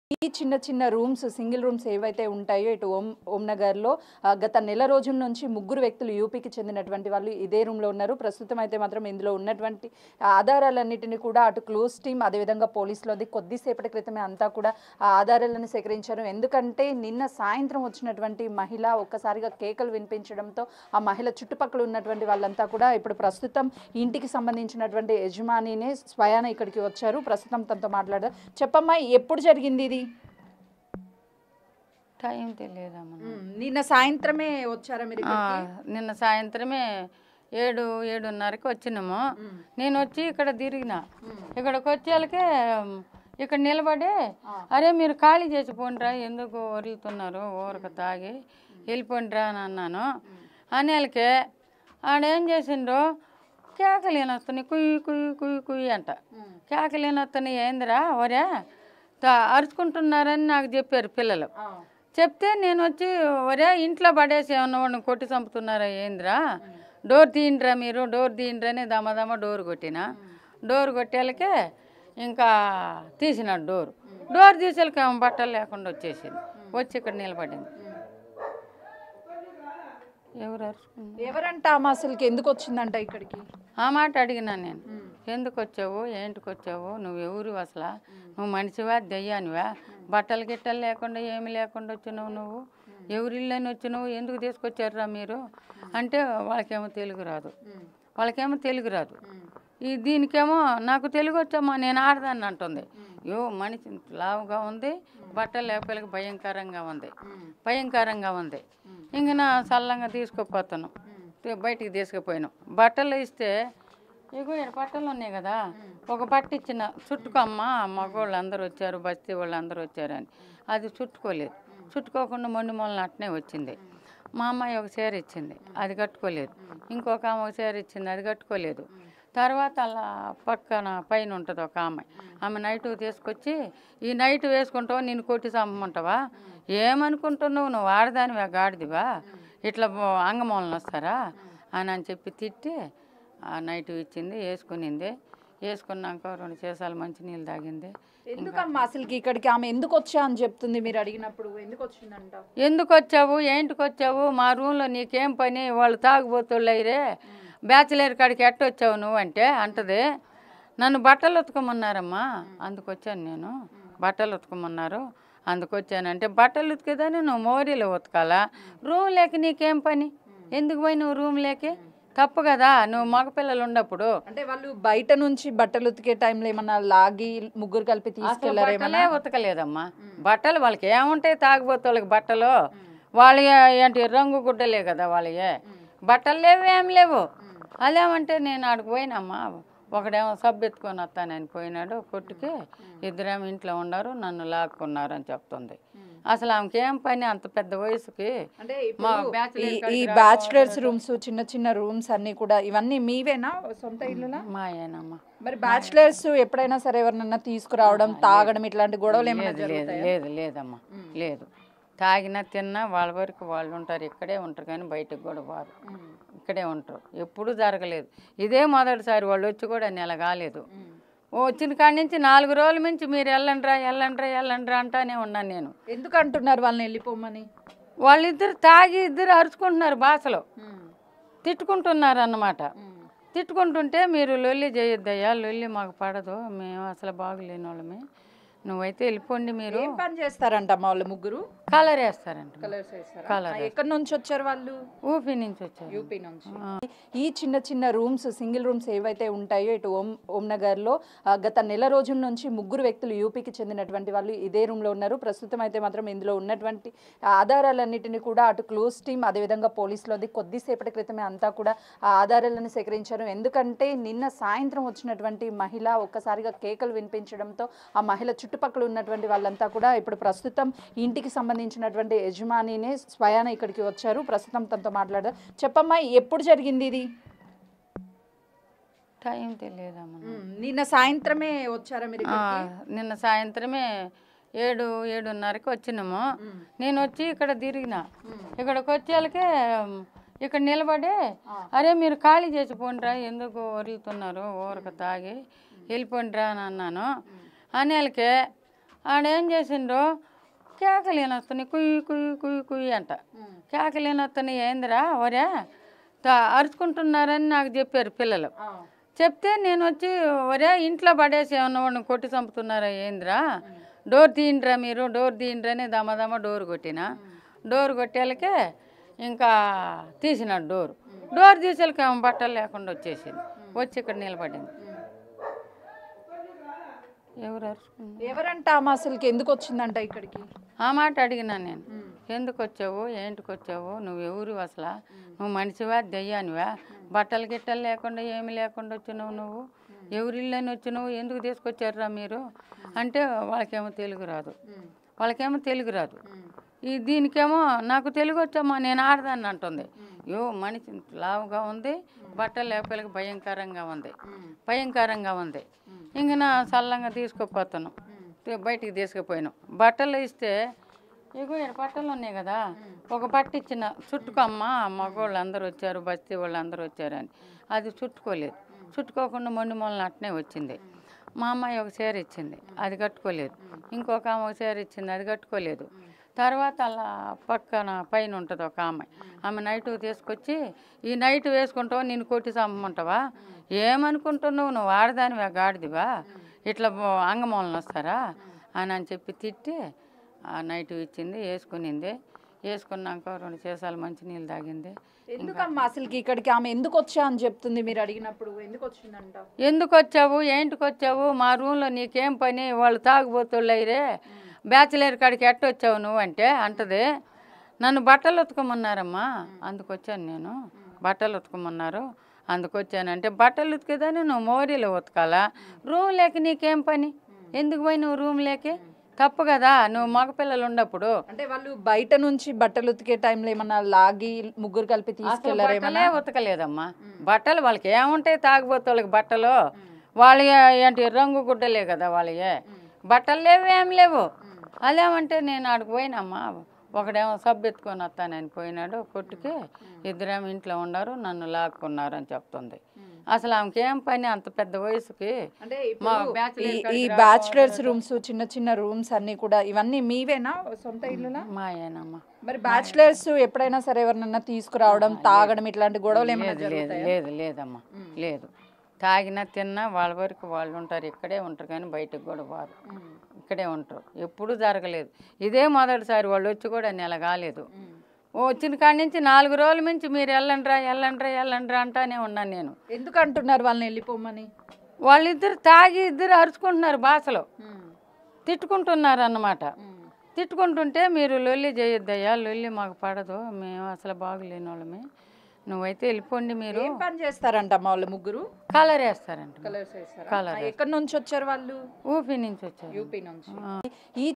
ఈ చిన్న చిన్న రూమ్స్ సింగిల్ రూమ్స్ ఏవైతే ఉంటాయో ఇటు ఓం ఓంనగర్లో ఆ, గత నెల రోజుల నుంచి ముగ్గురు వ్యక్తులు యూపీకి చెందినటువంటి వాళ్ళు ఇదే రూమ్లో ఉన్నారు ప్రస్తుతం అయితే మాత్రం ఇందులో ఉన్నటువంటి ఆధారాలన్నిటిని కూడా అటు క్లోజ్ టీమ్ అదేవిధంగా పోలీసులోది కొద్దిసేపటి క్రితమే అంతా కూడా ఆ ఆధారాలను సేకరించారు ఎందుకంటే నిన్న సాయంత్రం వచ్చినటువంటి మహిళ ఒక్కసారిగా కేకలు వినిపించడంతో ఆ మహిళ చుట్టుపక్కల ఉన్నటువంటి వాళ్ళంతా కూడా ఇప్పుడు ప్రస్తుతం ఇంటికి సంబంధించినటువంటి యజమానినే స్వయాన ఇక్కడికి వచ్చారు ప్రస్తుతం తనతో మాట్లాడారు చెప్పమ్మా ఎప్పుడు జరిగింది ఇది టైం తెలియదమ్మా నాకు. నిన్న సాయంత్రమే వచ్చారా మీరు ఆ, ఇక్కడికి? నిన్న సాయంత్రమే ఏడు ఏడున్నరకి వచ్చినాము నేను వచ్చి ఇక్కడ తిరిగిన ఇక్కడికి వచ్చేళ్ళకే ఉమ్, ఇక్కడ నిలబడి అరే మీరు ఖాళీ చేసి పోండ్రా ఎందుకు వరులుతున్నారు ఊరక తాగి వెళ్ళిపోండ్రా అని అన్నాను అనేళ్ళకే ఆడేం చేసిండ్రు కేకలు వినొస్తున్నాయి కుయ్యి కుయ్యి కుయ్యి కుయ్యి అంట కేకలు వినొస్తున్నాయి ఏందిరా ఒరే తా- అరుచుకుంటున్నారని నాకు చెప్పారు పిల్లలు ఆ. చెప్తే నేను వచ్చి ఒరే ఇంట్లో పడేసి ఏమన్నా వాడిని కొట్టి చంపుతున్నారా ఏందిరా డోర్ తీయండిరా మీరు డోర్ తీయండిరా అని దమ దమ డోర్ కొట్టిన డోర్ కొట్టేళ్ళకే ఇంకా తీసినాడు డోర్ డోర్ తీసేళ్ళకి ఆమె బట్టలు లేకుండా వచ్చేసింది వచ్చి ఇక్కడ నిలబడింది ఎవరు అరుచుకున్నారు ఎవరంట ఆమె అసలుకి ఎందుకు వచ్చిందంట ఇక్కడికి ఆ మాట అడిగినా నేను ఎందుకు వచ్చావు ఏంటికి వచ్చావు నువ్వు ఎవరు అసలు నువ్వు మనిషివా దెయ్యానివా బట్టలు గిట్టలు లేకుండా ఏమి లేకుండా వచ్చినావు నువ్వు ఎవరి ఇళ్ళని వచ్చినావు ఎందుకు తీసుకొచ్చారురా మీరు అంటే వాళ్ళకేమో తెలుగు రాదు వాళ్ళకేమో తెలుగు రాదు ఈ దీనికేమో నాకు తెలుగు వచ్చామా నేను ఆడదాన్ని అంటుంది యో మనిషి లావుగా ఉంది బట్టలు లేకపోతే భయంకరంగా ఉంది భయంకరంగా ఉంది ఇంక నా చల్లంగా తీసుకుపోతాను తీ- బయటికి తీసుకుపోయాను బట్టలు ఇస్తే ఇగో ఇక్కడ బట్టలు ఉన్నాయి కదా ఒక బట్ట ఇచ్చిన చుట్టుకోమ్మ మగవాళ్ళు అందరూ వచ్చారు బస్తీ వాళ్ళు అందరూ వచ్చారని అది చుట్టుకోలేదు చుట్టుకోకుండా మొండి మొన్న అట్నే వచ్చింది మా అమ్మాయి ఒక చీర ఇచ్చింది అది కట్టుకోలేదు ఇంకొక ఆమె ఒక చీర ఇచ్చింది అది కట్టుకోలేదు తర్వాత అలా పక్కన పైన ఉంటుంది ఒక ఆమె ఆమె నైట్ తీసుకొచ్చి ఈ నైట్ వేసుకుంటావా నేను కొట్టి చంపమంటావా ఏమనుకుంటున్నావు నువ్వు ఆడదానివా గాడిదివా ఇట్లా బో- అంగమూలన వస్తారా అని అని చెప్పి తిట్టి ఆ నైట్ ఇచ్చింది వేసుకునింది వేసుకున్నాక రెండు చేసాలు మంచినీళ్ళు తాగింది ఎందుకమ్మా అసలుకి ఇక్కడికి ఆమె ఎందుకు వచ్చా అని చెప్తుంది మీరు అడిగినప్పుడు ఎందుకు వచ్చిందంట ఎందుకు వచ్చావు ఏంటికి వచ్చావు మా రూమ్లో నీకేం పని వాళ్ళు తాగుబోతుళ్ళు అయ్యరే బ్యాచిలర్ కాడికి ఎట్ట వచ్చావు నువ్వు అంటే అంటది నన్ను బట్టలు ఉతకమన్నారమ్మా అందుకు వచ్చాను నేను బట్టలు ఉతకమన్నారు అందుకు వచ్చానంటే బట్టలు ఉతికేదాన్ని నువ్వు మోరీలో ఉతకాలా రూమ్ లేక నీకేం పని ఎందుకు పోయి నువ్వు రూమ్ లేకి తప్పు కదా నువ్వు మగపిల్లలు ఉన్నప్పుడు అంటే వాళ్ళు బయట నుంచి బట్టలు ఉతికే టైంలో ఏమన్నా లాగి ముగ్గురు కలిపి తీసుకెళ్లారు బట్టలే ఉతకలేదమ్మా బట్టలు వాళ్ళకి ఏముంటాయి తాగుబోతు వాళ్ళకి బట్టలు వాళ్ళ ఏంటి రంగు గుడ్డలే కదా వాళ్ళయే బట్టలు లేవు ఏం లేవు అదేమంటే నేను ఆడికి పోయినమ్మా ఒకడేమో సబ్బు ఎత్తుకొని వస్తానని పోయినాడు కొట్టుకి ఇద్దరేమో ఇంట్లో ఉన్నారు నన్ను లాక్కున్నారు అని చెప్తుంది అసలు ఆమెకి ఏం పని అంత పెద్ద వయసుకి అంటే మా ఇప్పుడు bachelor ఈ- ఈ కాడికి బ్యాచులర్స్ రూమ్స్ చిన్న చిన్న రూమ్స్ అన్ని కూడా ఇవన్నీ మీవేనా సొంత ఇల్లులా మా ఆయనమ్మా మరి బ్యాచులర్స్ ఎప్పుడైనా సరే ఎవరినన్నా తీసుకురావడం తాగడం ఇట్లాంటి గొడవలు ఏమైనా లేదు లేదు జరుగుతాయా లేదు లేదమ్మా లేదు తాగినా తిన్నా వాళ్ళ వరకు వాళ్ళు ఉంటారు ఇక్కడే ఉంటారు కానీ బయటకు కూడా వారు ఇక్కడే ఉంటారు ఎప్పుడూ జరగలేదు ఇదే మొదటిసారి వాళ్ళు వచ్చి కూడా నెల కాలేదు ఓ వచ్చిన కాడి నుంచి నాలుగు రోజుల నుంచి మీరు వెళ్ళండ్రా వెళ్ళండ్రా వెళ్ళండ్రా అంటానే ఉన్నాను నేను ఎందుకు అంటున్నారు వాళ్ళని వెళ్ళిపోమని వాళ్ళిద్దరు తాగి ఇద్దరు అరుచుకుంటున్నారు భాషలో తిట్టుకుంటున్నారు అన్నమాట తిట్టుకుంటుంటే మీరు లొల్లి చేయొద్దయ్యా లొల్లి మాకు పడదు మేము అసలు బాగులేని వాళ్ళమే నువ్వైతే వెళ్ళిపోండి మీరు ఏం పని చేస్తారంట మా వాళ్ళు ముగ్గురు కలర్ వేస్తారంట కలర్స్ వేస్తారా కలర్ ఆ, ఎక్కడి నుంచి వచ్చారు వాళ్ళు ఊపి నుంచి వచ్చారు యూపీ నుంచి ఈ చిన్న చిన్న రూమ్స్ సింగిల్ రూమ్స్ ఏవైతే ఉంటాయో ఇటు ఓం ఓంనగర్లో ఆ, గత నెల రోజుల నుంచి ముగ్గురు వ్యక్తులు యూపీకి చెందినటువంటి వాళ్ళు ఇదే రూమ్లో ఉన్నారు ప్రస్తుతం అయితే మాత్రం ఇందులో ఉన్నటువంటి ఆధారాలన్నిటిని కూడా అటు క్లోజ్ టీమ్ అదేవిధంగా పోలీసులోది కొద్దిసేపటి క్రితమే అంతా కూడా ఆ ఆధారాలను సేకరించారు ఎందుకంటే నిన్న సాయంత్రం వచ్చినటువంటి మహిళ ఒక్కసారిగా కేకలు వినిపించడంతో ఆ మహిళ చుట్టుపక్కల ఉన్నటువంటి వాళ్ళంతా కూడా ఇప్పుడు ప్రస్తుతం ఇంటికి సంబంధించినటువంటి యజమానినే స్వయాన ఇక్కడికి వచ్చారు ప్రస్తుతం తనతో మాట్లాడారు చెప్పమ్మా ఎప్పుడు జరిగింది ఇది టైం తెలియదమ్మా నాకు. నిన్న సాయంత్రమే వచ్చారా మీరు ఆ, ఇక్కడికి? నిన్న సాయంత్రమే ఏడు ఏడున్నరకి వచ్చినాము నేను వచ్చి ఇక్కడ తిరిగిన ఇక్కడికి వచ్చేళ్ళకే ఉమ్, ఇక్కడ నిలబడి అరే మీరు ఖాళీ చేసి పోండ్రా ఎందుకు వరులుతున్నారు ఊరక తాగి వెళ్ళిపోండ్రా అని అన్నాను అనేళ్ళకే ఆడేం చేసిండ్రు కేకలు వినొస్తున్నాయి కుయ్యి కుయ్యి కుయ్యి కుయ్యి అంట కేకలు వినొస్తున్నాయి ఏందిరా ఒరే తా- అరుచుకుంటున్నారని నాకు చెప్పారు పిల్లలు చెప్తే నేను వచ్చి ఒరే ఇంట్లో పడేసి ఏమన్నా వాడిని కొట్టి చంపుతున్నారా ఏందిరా డోర్ తీయండిరా మీరు డోర్ తీయండిరా అని దమ డోర్ కొట్టిన డోర్ కొట్టేళ్ళకే ఇంకా తీసినాడు డోర్ డోర్ తీసేళ్ళకి ఆమె బట్టలు లేకుండా వచ్చేసింది వచ్చి ఇక్కడ నిలబడింది ఎవరు అరుచుకున్నారు ఎవరంట ఆమె అసలుకి ఎందుకు వచ్చిందంట ఇక్కడికి ఆ మాట అడిగినా నేను ఎందుకు వచ్చావు ఏంటికి వచ్చావు నువ్వు ఎవరు అసలు నువ్వు మనిషివా దెయ్యానివా బట్టలు గిట్టలు లేకుండా ఏమి లేకుండా వచ్చినావు నువ్వు ఎవరి ఇల్లని వచ్చినావు ఎందుకు తీసుకొచ్చారురా మీరు అంటే వాళ్ళకేమో తెలుగు రాదు వాళ్ళకేమో తెలుగు రాదు ఈ దీనికేమో నాకు తెలుగు వచ్చామా నేను ఆడదాన్ని అంటుంది యో మనిషి లావుగా ఉంది బట్టలు లేకపోతే భయంకరంగా ఉంది భయంకరంగా ఉంది ఇంక నా సల్లంగా తీసుకుపోతాను తీ- బయటికి తీసుకుపోయాను బట్టలు ఇస్తే ఇగో ఇక్కడ బట్టలు ఉన్నాయి కదా ఒక బట్ట ఇచ్చిన చుట్టుకోమ్మ మగవాళ్ళు అందరూ వచ్చారు బస్తీ వాళ్ళు అందరూ వచ్చారు అని అది చుట్టుకోలేదు చుట్టుకోకుండా మొండి మొన్న అట్నే వచ్చింది మా అమ్మాయి ఒక చీర ఇచ్చింది అది కట్టుకోలేదు ఇంకొక ఆమె ఒక చీర ఇచ్చింది అది కట్టుకోలేదు తర్వాత అలా పక్కన పైన ఉంటుంది ఒక ఆమె ఆమె నైట్ తీసుకొచ్చి ఈ నైట్ వేసుకుంటావా నేను కొట్టి చంపమంటావా ఏమనుకుంటున్నావు నువ్వు ఆడదానివా గాడిదివా ఇట్లా బో- అంగమూలన వస్తారా అని అని చెప్పి తిట్టి ఆ నైట్ ఇచ్చింది వేసుకునింది వేసుకున్నాక రెండు చేసాలు మంచినీళ్ళు తాగింది ఎందుకమ్మా అసలుకి ఇక్కడికి ఆమె ఎందుకు వచ్చా అని చెప్తుంది మీరు అడిగినప్పుడు ఎందుకు వచ్చిందంట ఎందుకు వచ్చావు ఏంటికి వచ్చావు మా రూమ్లో నీకేం పని వాళ్ళు తాగుబోతుళ్ళు అయ్యరే బ్యాచిలర్ కాడికి ఎట్ట వచ్చావు నువ్వు అంటే అంటది నన్ను బట్టలు ఉతకమన్నారమ్మా అందుకు వచ్చాను నేను బట్టలు ఉతకమన్నారు అందుకు వచ్చానంటే బట్టలు ఉతికేదాన్ని నువ్వు మోరీలో ఉతకాలా రూమ్ లేక నీకేం పని ఎందుకు పోయి నువ్వు రూమ్ లేకి తప్పు కదా నువ్వు మగపిల్లలు ఉన్నప్పుడు అంటే వాళ్ళు బయట నుంచి బట్టలు ఉతికే టైంలో ఏమన్నా లాగి ముగ్గురు కలిపి అసలు తీసుకెళ్లారేమన్నా బట్టలే ఉతకలేదమ్మా బట్టలు వాళ్ళకి ఏముంటాయి తాగుబోతు వాళ్ళకి బట్టలు వాళ్ళ ఏంటి రంగు గుడ్డలే కదా వాళ్ళయే బట్టలు లేవు ఏం లేవు అదేమంటే నేను ఆడికి పోయినమ్మా ఒకడేమో సబ్బు ఎత్తుకొని వస్తానని పోయినాడు కొట్టుకి ఇద్దరేమో ఇంట్లో ఉన్నారు నన్ను లాక్కున్నారు అని చెప్తుంది అసలు ఆమెకి ఏం పని అంత పెద్ద వయసుకి అంటే మా ఇప్పుడు bachelor ఈ- ఈ కాడికి బ్యాచులర్స్ రూమ్స్ చిన్న చిన్న రూమ్స్ అన్ని కూడా ఇవన్నీ మీవేనా సొంత ఇల్లులా మా ఆయనమ్మ మరి బ్యాచులర్స్ ఎప్పుడైనా సరే ఎవరినన్నా తీసుకురావడం తాగడం ఇట్లాంటి గొడవలు ఏమైనా లేదు లేదు లేదు లేదమ్మా లేదు తాగినా తిన్నా వాళ్ళ వరకు వాళ్ళు ఉంటారు ఇక్కడే ఉంటారు కానీ బయటకు కూడా వారు ఇక్కడే ఉంటారు ఎప్పుడూ జరగలేదు ఇదే మొదటిసారి వాళ్ళు వచ్చి కూడా నెల కాలేదు వచ్చిన కాడి నుంచి నాలుగు రోజుల నుంచి మీరు వెళ్ళండ్రా వెళ్ళండ్రా వెళ్ళండ్రా అంటానే ఉన్నాను నేను ఎందుకు అంటున్నారు వాళ్ళని వెళ్ళిపోమని వాళ్ళిద్దరు తాగి ఇద్దరు అరుచుకుంటున్నారు భాషలో తిట్టుకుంటున్నారు అన్నమాట తిట్టుకుంటుంటే మీరు లొల్లి చేయొద్దయ్యా లొల్లి మాకు పడదు మేము అసలు బాగులేని వాళ్ళమే నువ్వైతే వెళ్ళిపోండి మీరు ఏం పని చేస్తారంట మా వాళ్ళు ముగ్గురు కలర్ వేస్తారంట కలర్స్ వేస్తారా కలర్ ఎక్కడి నుంచి వచ్చారు వాళ్ళు ఊపి నుంచి వచ్చారు యూపీ నుంచి ఈ